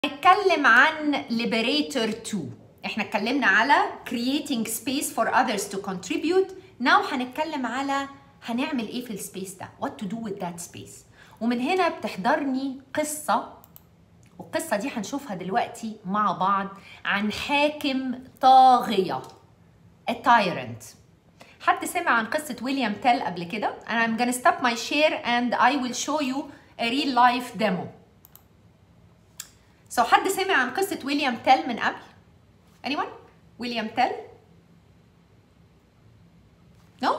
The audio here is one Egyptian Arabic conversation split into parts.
هنتكلم عن Liberator 2 احنا اتكلمنا على creating space for others to contribute now هنتكلم على هنعمل ايه في السبيس ده what to do with that space ومن هنا بتحضرني قصة والقصة دي هنشوفها دلوقتي مع بعض عن حاكم طاغية a tyrant حد سمع عن قصة ويليام تيل قبل كده؟ and I'm gonna stop my share and I will show you a real life demo So حد سمع عن قصة ويليام تيل من قبل؟ anyone؟ ويليام تيل؟ no؟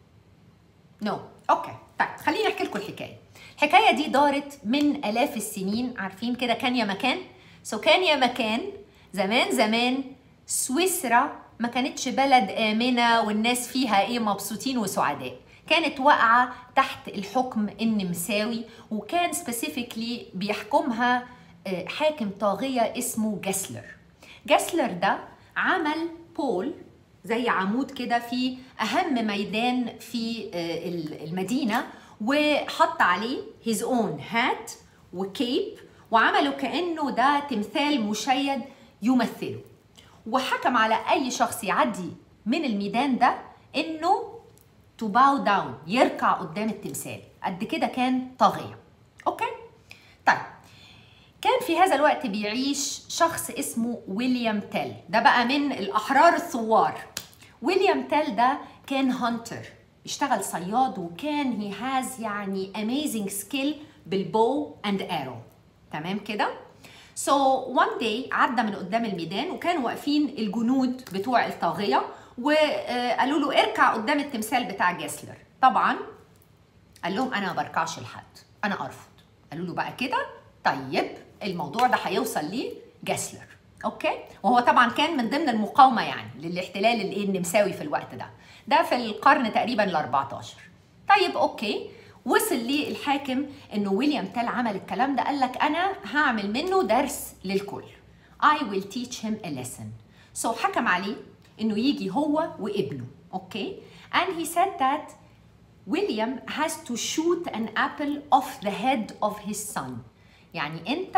no اوكي طيب خليني احكي لكم الحكاية الحكاية دي دارت من آلاف السنين عارفين كده كان يا مكان سو so كان يا مكان زمان زمان سويسرا ما كانتش بلد آمنة والناس فيها ايه مبسوطين وسعداء كانت واقعة تحت الحكم النمساوي وكان سبيسيفيكلي بيحكمها حاكم طاغية اسمه جاسلر جاسلر ده عمل بول زي عمود كده في أهم ميدان في المدينة وحط عليه his own hat وكيب وعملوا كأنه ده تمثال مشيد يمثله وحكم على أي شخص يعدي من الميدان ده إنه to bow down يركع قدام التمثال قد كده كان طاغية أوكي؟ طيب كان في هذا الوقت بيعيش شخص اسمه ويليام تيل ده بقى من الأحرار الثوار ويليام تيل ده كان هانتر اشتغل صياد وكان هي هاز يعني amazing skill بالبو اند ارو تمام كده سو وان داي عدى من قدام الميدان وكانوا واقفين الجنود بتوع الطاغيه وقالوا له اركع قدام التمثال بتاع جاسلر طبعا قال لهم انا ما بركعش لحد انا ارفض قالوا له بقى كده طيب الموضوع ده هيوصل ليه جاسلر اوكي وهو طبعا كان من ضمن المقاومه يعني للاحتلال الايه النمساوي في الوقت ده ده في القرن تقريبا ال 14 طيب اوكي وصل ليه الحاكم انه ويليام تيل عمل الكلام ده قال لك انا هعمل منه درس للكل I will teach him a lesson so حكم عليه انه يجي هو وابنه اوكي and he said that William has to shoot an apple off the head of his son يعني انت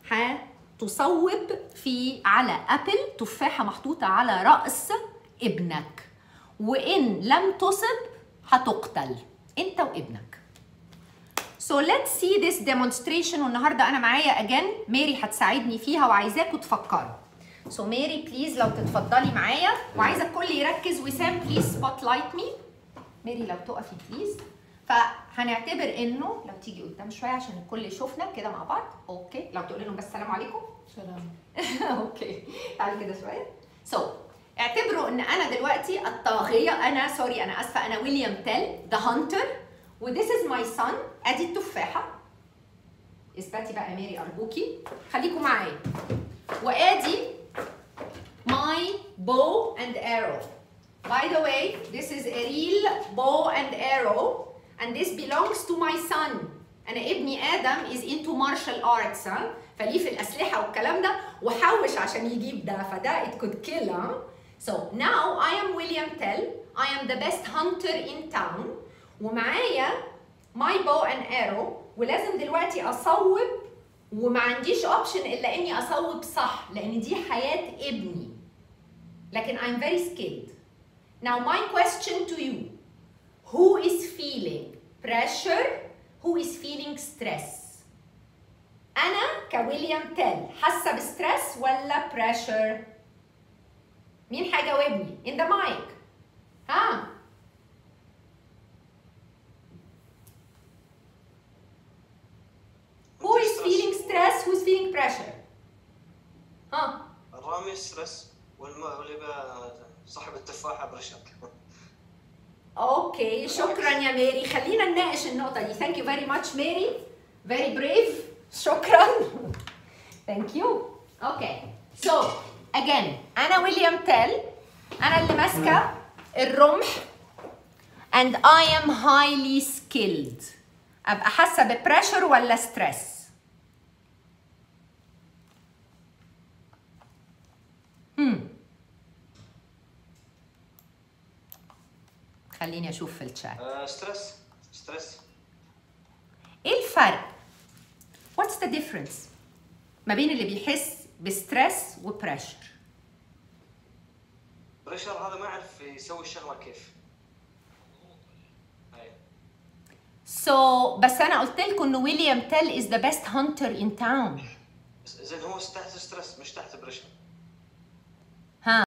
هتصوب في على ابل تفاحه محطوطه على راس ابنك وان لم تصب هتقتل انت وابنك So let's see this demonstration والنهارده انا معايا اجان ماري هتساعدني فيها وعايزاكم تفكروا. So ماري بليز لو تتفضلي معايا وعايزه الكل يركز وسام بليز سبوت لايت مي. ماري لو تقفي بليز. فهنعتبر انه لو تيجي قدام شويه عشان الكل يشوفنا كده مع بعض اوكي لو تقولي لهم بس السلام عليكم سلام اوكي تعالي كده شويه سو so, اعتبروا ان انا دلوقتي الطاغيه انا سوري انا اسفه انا ويليام تيل ذا هانتر وذيس از ماي سون ادي التفاحه اثبتي بقى ماري ارجوكي خليكم معايا وادي my bow and arrow by the way this is a real bow and arrow and this belongs to my son انا ابني ادم is into martial arts ها فليه في الاسلحه والكلام ده وحوش عشان يجيب ده فده it could kill ها So now I am William Tell. I am the best hunter in town. ومعايا my bow and arrow ولازم دلوقتي اصوب وما عنديش اوبشن الا اني اصوب صح لان دي حياه ابني. لكن I'm very skilled. Now my question to you. Who is feeling pressure? Who is feeling stress? أنا كويليام تيل حاسة بستريس ولا pressure؟ مين هيجاوبني؟ in the mic ها who is feeling stress who is feeling pressure ها الرامي ستريس واللي بقى صاحب التفاحة برشك اوكي شكرا يا ماري خلينا نناقش النقطة دي thank you very much ماري very brave شكرا thank you اوكي so again انا ويليام تيل انا اللي ماسكه الرمح and I am highly skilled ابقى حاسه ببريشر ولا ستريس هم خليني اشوف في الشات ستريس ستريس ايه الفرق what's the difference ما بين اللي بيحس بستريس وبريشر بريشر هذا ما يعرف يسوي الشغله كيف أي. سو so, بس انا قلت لكم انه ويليام تيل از ذا بيست هانتر ان تاون زين هو تحت ستريس مش تحت بريشر